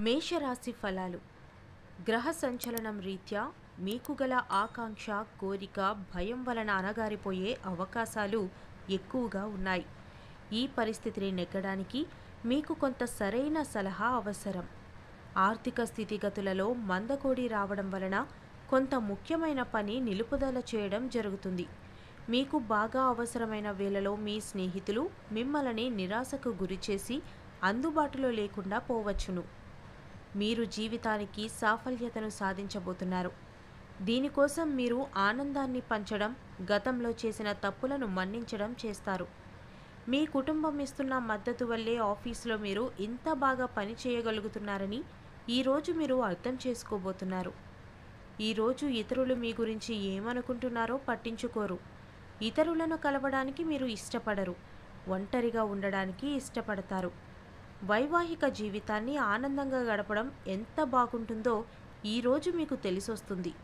మేషరాశి ఫలాలు గ్రహ సంచలనం రీత్యా మీకు గల ఆకాంక్ష కోరిక భయం వలన అనగారిపోయే అవకాశాలు ఎక్కువగా ఉన్నాయి ఈ పరిస్థితిని నెగ్గడానికి మీకు కొంత సరైన సలహా అవసరం ఆర్థిక స్థితిగతులలో మందకోడి రావడం వలన కొంత ముఖ్యమైన పని నిలుపుదల చేయడం జరుగుతుంది మీకు బాగా అవసరమైన వేళలో మీ స్నేహితులు మిమ్మల్ని నిరాశకు గురిచేసి అందుబాటులో లేకుండా పోవచ్చును మీరు జీవితానికి సాఫల్యతను సాధించబోతున్నారు దీనికోసం మీరు ఆనందాన్ని పంచడం గతంలో చేసిన తప్పులను మన్నించడం చేస్తారు మీ కుటుంబం ఇస్తున్న మద్దతు వల్లే ఆఫీసులో మీరు ఇంత బాగా పని చేయగలుగుతున్నారని ఈరోజు మీరు అర్థం చేసుకోబోతున్నారు ఈరోజు ఇతరులు మీ గురించి ఏమనుకుంటున్నారో పట్టించుకోరు ఇతరులను కలవడానికి మీరు ఇష్టపడరు ఒంటరిగా ఉండడానికి ఇష్టపడతారు వైవాహిక జీవితాన్ని ఆనందంగా గడపడం ఎంత బాగుంటుందో ఈరోజు మీకు తెలిసొస్తుంది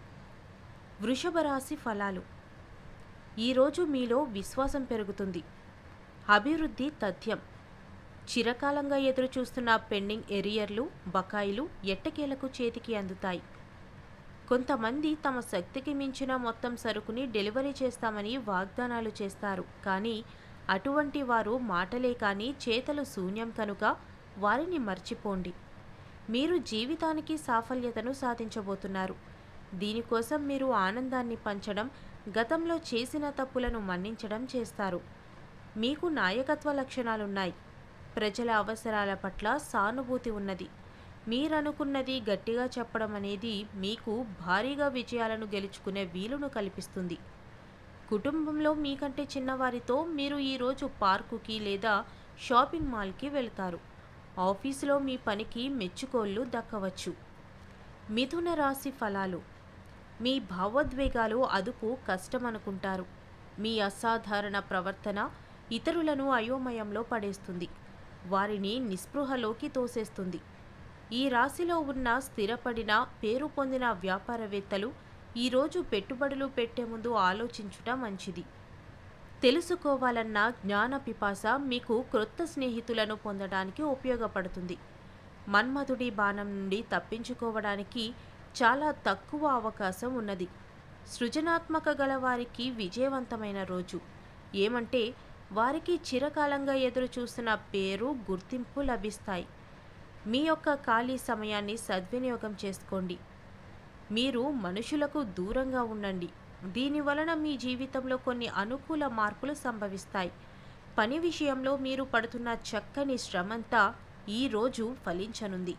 వృషభ రాశి ఫలాలు ఈరోజు మీలో విశ్వాసం పెరుగుతుంది అభివృద్ధి తథ్యం చిరకాలంగా ఎదురు చూస్తున్న పెండింగ్ ఎరియర్లు బకాయిలు ఎట్టకేలకు చేతికి అందుతాయి కొంతమంది తమ శక్తికి మించిన మొత్తం సరుకుని డెలివరీ చేస్తామని వాగ్దానాలు చేస్తారు కానీ అటువంటి వారు మాటలే కానీ చేతలు శూన్యం కనుక వారిని మర్చిపోండి మీరు జీవితానికి సాఫల్యతను సాధించబోతున్నారు దీనికోసం మీరు ఆనందాన్ని పంచడం గతంలో చేసిన తప్పులను మన్నించడం చేస్తారు మీకు నాయకత్వ లక్షణాలున్నాయి ప్రజల అవసరాల పట్ల సానుభూతి ఉన్నది మీరనుకున్నది గట్టిగా చెప్పడం అనేది మీకు భారీగా విజయాలను గెలుచుకునే వీలును కల్పిస్తుంది కుటుంబంలో మీకంటే చిన్నవారితో మీరు ఈరోజు పార్కుకి లేదా షాపింగ్ మాల్కి వెళ్తారు ఆఫీసులో మీ పనికి మెచ్చుకోళ్ళు దక్కవచ్చు మిథున రాశి ఫలాలు మీ భావోద్వేగాలు అదుపు కష్టమనుకుంటారు మీ అసాధారణ ప్రవర్తన ఇతరులను అయోమయంలో పడేస్తుంది వారిని నిస్పృహలోకి తోసేస్తుంది ఈ రాశిలో ఉన్న స్థిరపడిన పేరు పొందిన వ్యాపారవేత్తలు ఈరోజు పెట్టుబడులు పెట్టే ముందు ఆలోచించుట మంచిది తెలుసుకోవాలన్న జ్ఞాన పిపాస మీకు క్రొత్త స్నేహితులను పొందడానికి ఉపయోగపడుతుంది మన్మధుడి బాణం నుండి తప్పించుకోవడానికి చాలా తక్కువ అవకాశం ఉన్నది సృజనాత్మక గల వారికి విజయవంతమైన రోజు ఏమంటే వారికి చిరకాలంగా ఎదురు చూస్తున్న పేరు గుర్తింపు లభిస్తాయి మీ యొక్క ఖాళీ సమయాన్ని సద్వినియోగం చేసుకోండి మీరు మనుషులకు దూరంగా ఉండండి దీని వలన మీ జీవితంలో కొన్ని అనుకూల మార్పులు సంభవిస్తాయి పని విషయంలో మీరు పడుతున్న చక్కని శ్రమంతా ఈరోజు ఫలించనుంది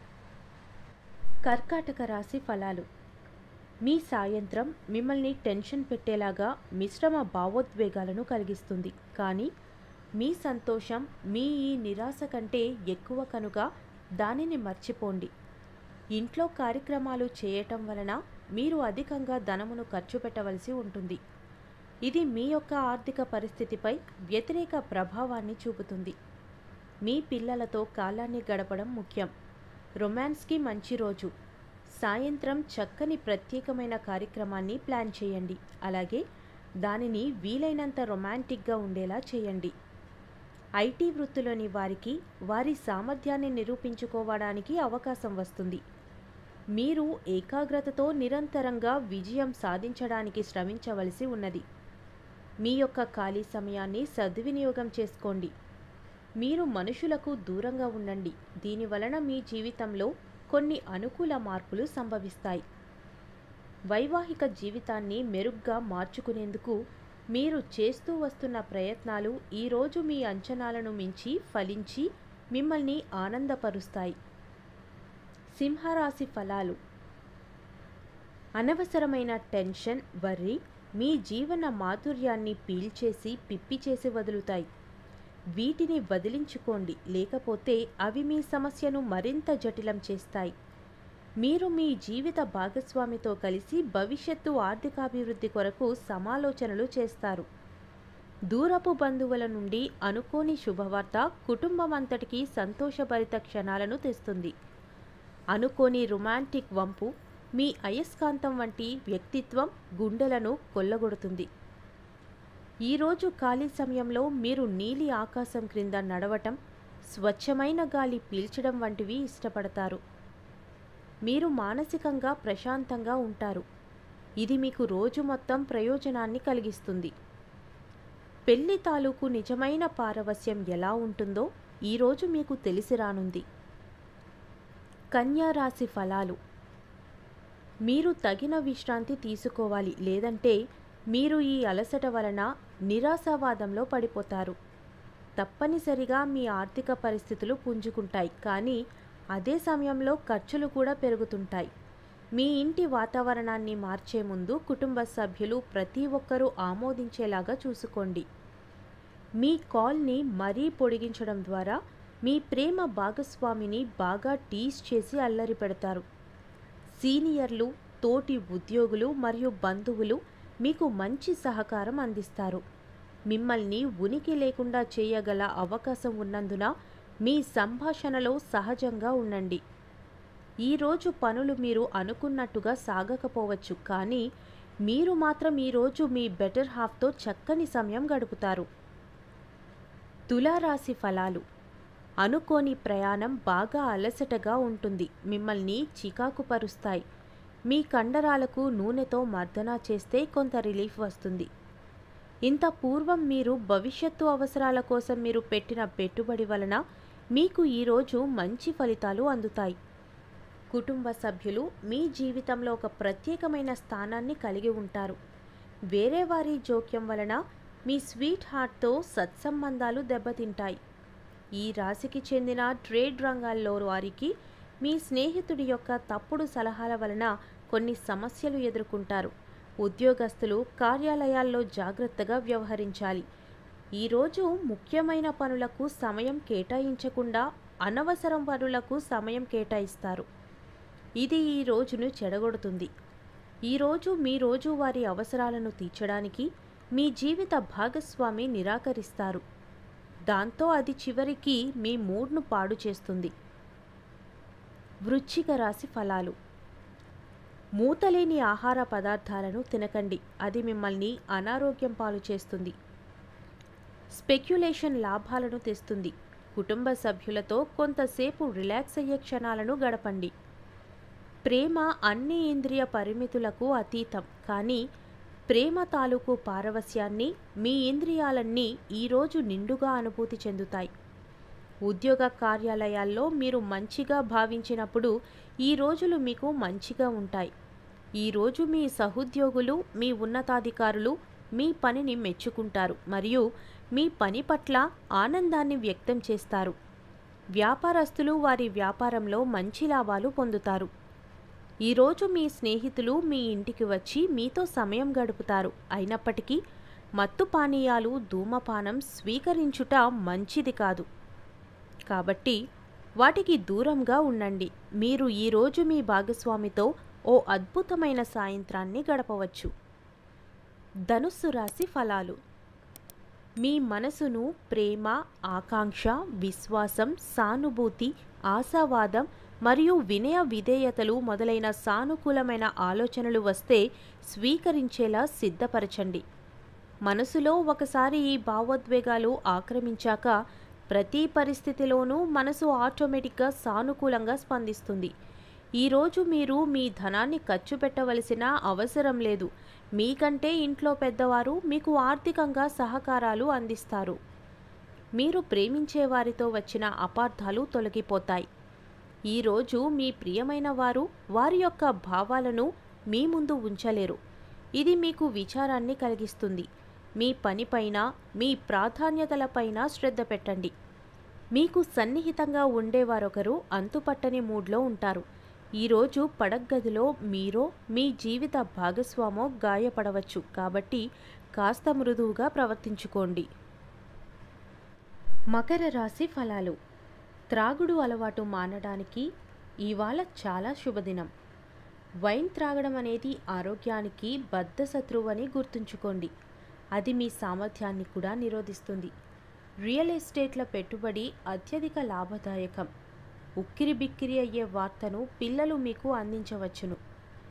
కర్కాటక రాశి ఫలాలు మీ సాయంత్రం మిమ్మల్ని టెన్షన్ పెట్టేలాగా మిశ్రమ భావోద్వేగాలను కలిగిస్తుంది కానీ మీ సంతోషం మీ ఈ నిరాశ కంటే ఎక్కువ కనుక దానిని మర్చిపోండి ఇంట్లో కార్యక్రమాలు చేయటం వలన మీరు అధికంగా ధనమును ఖర్చు పెట్టవలసి ఉంటుంది ఇది మీ యొక్క ఆర్థిక పరిస్థితిపై వ్యతిరేక ప్రభావాన్ని చూపుతుంది మీ పిల్లలతో కాలాన్ని గడపడం ముఖ్యం రొమాన్స్కి మంచి రోజు సాయంత్రం చక్కని ప్రత్యేకమైన కార్యక్రమాన్ని ప్లాన్ చేయండి అలాగే దానిని వీలైనంత రొమాంటిక్గా ఉండేలా చేయండి ఐటీ వృత్తిలోని వారికి వారి సామర్థ్యాన్ని నిరూపించుకోవడానికి అవకాశం వస్తుంది మీరు ఏకాగ్రతతో నిరంతరంగా విజయం సాధించడానికి శ్రమించవలసి ఉన్నది మీ యొక్క ఖాళీ సమయాన్ని సద్వినియోగం చేసుకోండి మీరు మనుషులకు దూరంగా ఉండండి దీని వలన మీ జీవితంలో కొన్ని అనుకూల మార్పులు సంభవిస్తాయి వైవాహిక జీవితాన్ని మెరుగ్గా మార్చుకునేందుకు మీరు చేస్తూ వస్తున్న ప్రయత్నాలు ఈరోజు మీ అంచనాలను మించి ఫలించి మిమ్మల్ని ఆనందపరుస్తాయి సింహరాశి ఫలాలు అనవసరమైన టెన్షన్ వర్రి మీ జీవన మాధుర్యాన్ని పీల్చేసి పిప్పి చేసి వదులుతాయి వీటిని వదిలించుకోండి లేకపోతే అవి మీ సమస్యను మరింత జటిలం చేస్తాయి మీరు మీ జీవిత భాగస్వామితో కలిసి భవిష్యత్తు ఆర్థికాభివృద్ధి కొరకు సమాలోచనలు చేస్తారు దూరపు బంధువుల నుండి అనుకోని శుభవార్త కుటుంబం అంతటికీ సంతోషభరిత క్షణాలను తెస్తుంది అనుకోని రొమాంటిక్ వంపు మీ అయస్కాంతం వంటి వ్యక్తిత్వం గుండెలను కొల్లగొడుతుంది ఈరోజు ఖాళీ సమయంలో మీరు నీలి ఆకాశం క్రింద నడవటం స్వచ్ఛమైన గాలి పీల్చడం వంటివి ఇష్టపడతారు మీరు మానసికంగా ప్రశాంతంగా ఉంటారు ఇది మీకు రోజు మొత్తం ప్రయోజనాన్ని కలిగిస్తుంది పెళ్లి తాలూకు నిజమైన పారవస్యం ఎలా ఉంటుందో ఈరోజు మీకు తెలిసి రానుంది కన్యా రాశి ఫలాలు మీరు తగిన విశ్రాంతి తీసుకోవాలి లేదంటే మీరు ఈ అలసట వలన నిరాశావాదంలో పడిపోతారు తప్పనిసరిగా మీ ఆర్థిక పరిస్థితులు పుంజుకుంటాయి కానీ అదే సమయంలో ఖర్చులు కూడా పెరుగుతుంటాయి మీ ఇంటి వాతావరణాన్ని మార్చే ముందు కుటుంబ సభ్యులు ప్రతి ఒక్కరూ ఆమోదించేలాగా చూసుకోండి మీ కాల్ని మరీ పొడిగించడం ద్వారా మీ ప్రేమ భాగస్వామిని బాగా టీస్ చేసి అల్లరి పెడతారు సీనియర్లు తోటి ఉద్యోగులు మరియు బంధువులు మీకు మంచి సహకారం అందిస్తారు మిమ్మల్ని ఉనికి లేకుండా చేయగల అవకాశం ఉన్నందున మీ సంభాషణలో సహజంగా ఉండండి ఈరోజు పనులు మీరు అనుకున్నట్టుగా సాగకపోవచ్చు కానీ మీరు మాత్రం ఈరోజు మీ బెటర్ హాఫ్తో చక్కని సమయం గడుపుతారు తులారాశి ఫలాలు అనుకోని ప్రయాణం బాగా అలసటగా ఉంటుంది మిమ్మల్ని చికాకు పరుస్తాయి మీ కండరాలకు నూనెతో మర్దన చేస్తే కొంత రిలీఫ్ వస్తుంది ఇంత పూర్వం మీరు భవిష్యత్తు అవసరాల కోసం మీరు పెట్టిన పెట్టుబడి వలన మీకు ఈరోజు మంచి ఫలితాలు అందుతాయి కుటుంబ సభ్యులు మీ జీవితంలో ఒక ప్రత్యేకమైన స్థానాన్ని కలిగి ఉంటారు వేరే వారి జోక్యం వలన మీ స్వీట్ హార్ట్తో సత్సంబంధాలు దెబ్బతింటాయి ఈ రాశికి చెందిన ట్రేడ్ రంగాల్లో వారికి మీ స్నేహితుడి యొక్క తప్పుడు సలహాల వలన కొన్ని సమస్యలు ఎదుర్కొంటారు ఉద్యోగస్తులు కార్యాలయాల్లో జాగ్రత్తగా వ్యవహరించాలి ఈరోజు ముఖ్యమైన పనులకు సమయం కేటాయించకుండా అనవసరం పనులకు సమయం కేటాయిస్తారు ఇది ఈ రోజును చెడగొడుతుంది ఈరోజు మీ రోజువారీ అవసరాలను తీర్చడానికి మీ జీవిత భాగస్వామి నిరాకరిస్తారు దాంతో అది చివరికి మీ మూడ్ను పాడు చేస్తుంది వృశ్చిక రాశి ఫలాలు మూతలేని ఆహార పదార్థాలను తినకండి అది మిమ్మల్ని అనారోగ్యం పాలు చేస్తుంది స్పెక్యులేషన్ లాభాలను తెస్తుంది కుటుంబ సభ్యులతో కొంతసేపు రిలాక్స్ అయ్యే క్షణాలను గడపండి ప్రేమ అన్ని ఇంద్రియ పరిమితులకు అతీతం కానీ ప్రేమ తాలూకు పారవస్యాన్ని మీ ఇంద్రియాలన్నీ ఈరోజు నిండుగా అనుభూతి చెందుతాయి ఉద్యోగ కార్యాలయాల్లో మీరు మంచిగా భావించినప్పుడు ఈ రోజులు మీకు మంచిగా ఉంటాయి ఈరోజు మీ సహోద్యోగులు మీ ఉన్నతాధికారులు మీ పనిని మెచ్చుకుంటారు మరియు మీ పని పట్ల ఆనందాన్ని వ్యక్తం చేస్తారు వ్యాపారస్తులు వారి వ్యాపారంలో మంచి లాభాలు పొందుతారు ఈరోజు మీ స్నేహితులు మీ ఇంటికి వచ్చి మీతో సమయం గడుపుతారు అయినప్పటికీ మత్తు పానీయాలు ధూమపానం స్వీకరించుట మంచిది కాదు కాబట్టి వాటికి దూరంగా ఉండండి మీరు ఈరోజు మీ భాగస్వామితో ఓ అద్భుతమైన సాయంత్రాన్ని గడపవచ్చు ధనుస్సు రాశి ఫలాలు మీ మనసును ప్రేమ ఆకాంక్ష విశ్వాసం సానుభూతి ఆశావాదం మరియు వినయ విధేయతలు మొదలైన సానుకూలమైన ఆలోచనలు వస్తే స్వీకరించేలా సిద్ధపరచండి మనసులో ఒకసారి ఈ భావోద్వేగాలు ఆక్రమించాక ప్రతి పరిస్థితిలోనూ మనసు ఆటోమేటిక్గా సానుకూలంగా స్పందిస్తుంది ఈరోజు మీరు మీ ధనాన్ని ఖర్చు పెట్టవలసిన అవసరం లేదు మీకంటే ఇంట్లో పెద్దవారు మీకు ఆర్థికంగా సహకారాలు అందిస్తారు మీరు ప్రేమించే వారితో వచ్చిన అపార్థాలు తొలగిపోతాయి ఈరోజు మీ ప్రియమైన వారు వారి యొక్క భావాలను మీ ముందు ఉంచలేరు ఇది మీకు విచారాన్ని కలిగిస్తుంది మీ పనిపైన మీ ప్రాధాన్యతలపైన శ్రద్ధ పెట్టండి మీకు సన్నిహితంగా ఉండేవారొకరు అంతుపట్టని మూడ్లో ఉంటారు ఈరోజు పడగ్గదిలో మీరో మీ జీవిత భాగస్వామో గాయపడవచ్చు కాబట్టి కాస్త మృదువుగా ప్రవర్తించుకోండి మకర రాశి ఫలాలు త్రాగుడు అలవాటు మానడానికి ఇవాళ చాలా శుభదినం వైన్ త్రాగడం అనేది ఆరోగ్యానికి బద్ధశత్రువు అని గుర్తుంచుకోండి అది మీ సామర్థ్యాన్ని కూడా నిరోధిస్తుంది రియల్ ఎస్టేట్ల పెట్టుబడి అత్యధిక లాభదాయకం ఉక్కిరి బిక్కిరి అయ్యే వార్తను పిల్లలు మీకు అందించవచ్చును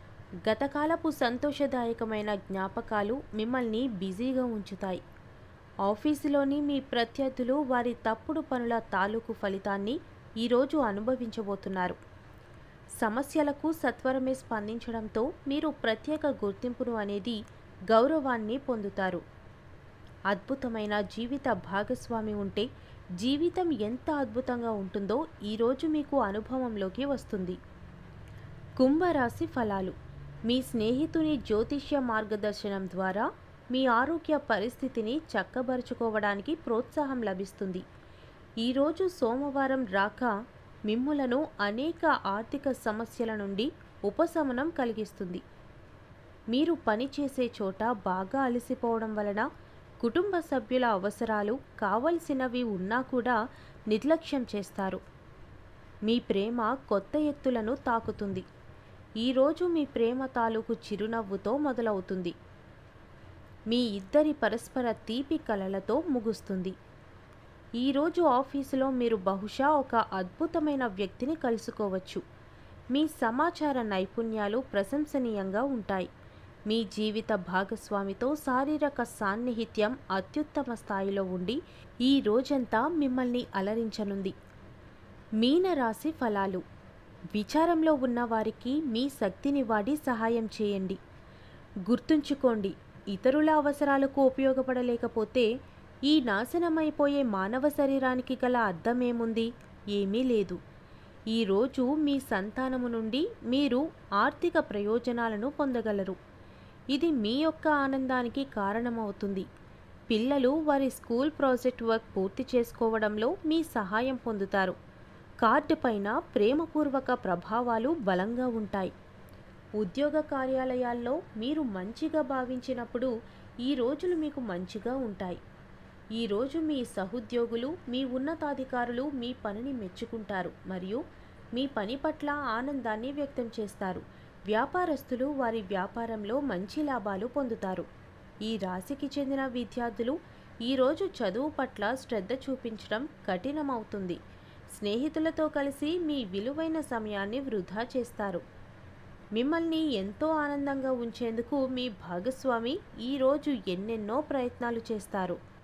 గతకాలపు సంతోషదాయకమైన జ్ఞాపకాలు మిమ్మల్ని బిజీగా ఉంచుతాయి ఆఫీసులోని మీ ప్రత్యర్థులు వారి తప్పుడు పనుల తాలూకు ఫలితాన్ని ఈరోజు అనుభవించబోతున్నారు సమస్యలకు సత్వరమే స్పందించడంతో మీరు ప్రత్యేక గుర్తింపును అనేది గౌరవాన్ని పొందుతారు అద్భుతమైన జీవిత భాగస్వామి ఉంటే జీవితం ఎంత అద్భుతంగా ఉంటుందో ఈరోజు మీకు అనుభవంలోకి వస్తుంది కుంభరాశి ఫలాలు మీ స్నేహితుని జ్యోతిష్య మార్గదర్శనం ద్వారా మీ ఆరోగ్య పరిస్థితిని చక్కబరుచుకోవడానికి ప్రోత్సాహం లభిస్తుంది ఈరోజు సోమవారం రాక మిమ్ములను అనేక ఆర్థిక సమస్యల నుండి ఉపశమనం కలిగిస్తుంది మీరు పనిచేసే చోట బాగా అలసిపోవడం వలన కుటుంబ సభ్యుల అవసరాలు కావలసినవి ఉన్నా కూడా నిర్లక్ష్యం చేస్తారు మీ ప్రేమ కొత్త ఎత్తులను తాకుతుంది ఈరోజు మీ ప్రేమ తాలూకు చిరునవ్వుతో మొదలవుతుంది మీ ఇద్దరి పరస్పర తీపి కలలతో ముగుస్తుంది ఈరోజు ఆఫీసులో మీరు బహుశా ఒక అద్భుతమైన వ్యక్తిని కలుసుకోవచ్చు మీ సమాచార నైపుణ్యాలు ప్రశంసనీయంగా ఉంటాయి మీ జీవిత భాగస్వామితో శారీరక సాన్నిహిత్యం అత్యుత్తమ స్థాయిలో ఉండి ఈ రోజంతా మిమ్మల్ని అలరించనుంది మీనరాశి ఫలాలు విచారంలో ఉన్న వారికి మీ శక్తిని వాడి సహాయం చేయండి గుర్తుంచుకోండి ఇతరుల అవసరాలకు ఉపయోగపడలేకపోతే ఈ నాశనమైపోయే మానవ శరీరానికి గల అర్థమేముంది ఏమీ లేదు ఈరోజు మీ సంతానము నుండి మీరు ఆర్థిక ప్రయోజనాలను పొందగలరు ఇది మీ యొక్క ఆనందానికి కారణమవుతుంది పిల్లలు వారి స్కూల్ ప్రాజెక్ట్ వర్క్ పూర్తి చేసుకోవడంలో మీ సహాయం పొందుతారు కార్డు పైన ప్రేమపూర్వక ప్రభావాలు బలంగా ఉంటాయి ఉద్యోగ కార్యాలయాల్లో మీరు మంచిగా భావించినప్పుడు ఈ రోజులు మీకు మంచిగా ఉంటాయి ఈరోజు మీ సహోద్యోగులు మీ ఉన్నతాధికారులు మీ పనిని మెచ్చుకుంటారు మరియు మీ పని పట్ల ఆనందాన్ని వ్యక్తం చేస్తారు వ్యాపారస్తులు వారి వ్యాపారంలో మంచి లాభాలు పొందుతారు ఈ రాశికి చెందిన విద్యార్థులు ఈరోజు చదువు పట్ల శ్రద్ధ చూపించడం కఠినమవుతుంది స్నేహితులతో కలిసి మీ విలువైన సమయాన్ని వృధా చేస్తారు మిమ్మల్ని ఎంతో ఆనందంగా ఉంచేందుకు మీ భాగస్వామి ఈరోజు ఎన్నెన్నో ప్రయత్నాలు చేస్తారు